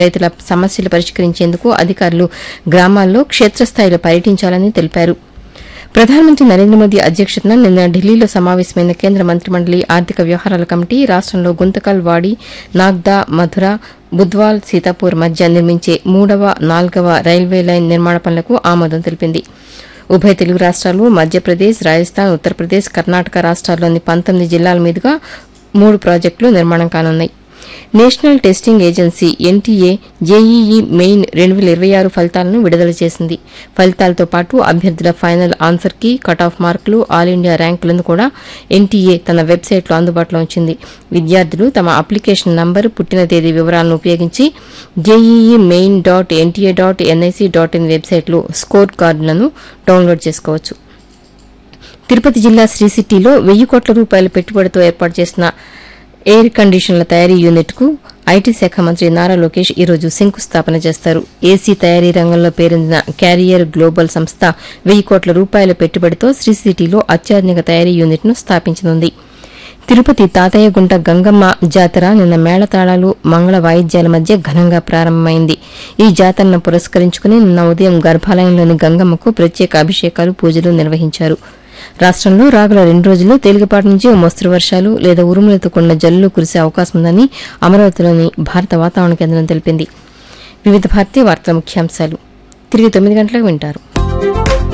రైతుల సమస్యలు పరిష్కరించేందుకు అధికారులు గ్రామాల్లో క్షేత్రస్థాయిలో పర్యటించాలని తెలిపారు ప్రధానమంత్రి నరేంద్ర మోదీ అధ్యక్షతన నిన్న ఢిల్లీలో సమావేశమైన కేంద్ర మంత్రిమండలి ఆర్థిక వ్యవహారాల కమిటీ రాష్టంలో గుంతకల్ వాడి నాగ్దా మధుర బుద్వాల్ సీతాపూర్ మధ్య నిర్మించే మూడవ నాల్గవ రైల్వే లైన్ నిర్మాణ పనులకు ఆమోదం తెలిపింది ఉభయ తెలుగు రాష్ట్రాలు మధ్యప్రదేశ్ రాజస్థాన్ ఉత్తరప్రదేశ్ కర్ణాటక రాష్ట్రాల్లోని పంతొమ్మిది జిల్లాల మీదుగా మూడు ప్రాజెక్టులు నిర్మాణం కానున్నాయి national testing agency NTA JEE main రెండు వేల ఇరవై ఆరు ఫలితాలను విడుదల చేసింది ఫలితాలతో పాటు అభ్యర్థుల ఫైనల్ ఆన్సర్ కి కట్ ఆఫ్ మార్కులు ఆల్ ఇండియా ర్యాంకులను కూడా ఎన్టీఏ తన వెబ్సైట్లో అందుబాటులో ఉంచింది విద్యార్థులు తమ అప్లికేషన్ నంబర్ పుట్టిన తేదీ వివరాలను ఉపయోగించి JEE main dot NTA dot NIC dot in వెబ్సైట్లో స్కోర్ కార్డులను డౌన్లోడ్ చేసుకోవచ్చు తిరుపతి జిల్లా శ్రీ సిటీలో వెయ్యి కోట్ల రూపాయల పెట్టుబడితో ఏర్పాటు చేసిన ఎయిర్ కండిషన్ల తయారీ యూనిట్ కు ఐటీ శాఖ మంత్రి నారా లోకేష్ ఈరోజు శంకుస్థాపన చేస్తారు ఏసీ తయారీ రంగంలో పేరొందిన క్యారియర్ గ్లోబల్ సంస్థ వెయ్యి కోట్ల రూపాయల పెట్టుబడితో శ్రీ సిటీలో అత్యాధునిక తయారీ యూనిట్ ను స్థాపించనుంది తిరుపతి తాతయ్యగుంట గంగమ్మ జాతర నిన్న మేళతాళాలు మంగళ వాయిద్యాల మధ్య ఘనంగా ప్రారంభమైంది ఈ జాతరను పురస్కరించుకుని నిన్న ఉదయం గర్భాలయంలోని గంగమ్మకు ప్రత్యేక అభిషేకాలు పూజలు నిర్వహించారు రాష్టంలో రాగల రెండు రోజుల్లో తేలికపాటి నుంచి ఓ మోస్తరు వర్షాలు లేదా ఉరుములతో కూడిన జల్లులు కురిసే అవకాశం ఉందని అమరావతిలోని భారత వాతావరణ కేంద్రం తెలిపింది వివిధ భారతీయ వార్తల ముఖ్యాంశాలు తిరిగి తొమ్మిది గంటలకు వింటారు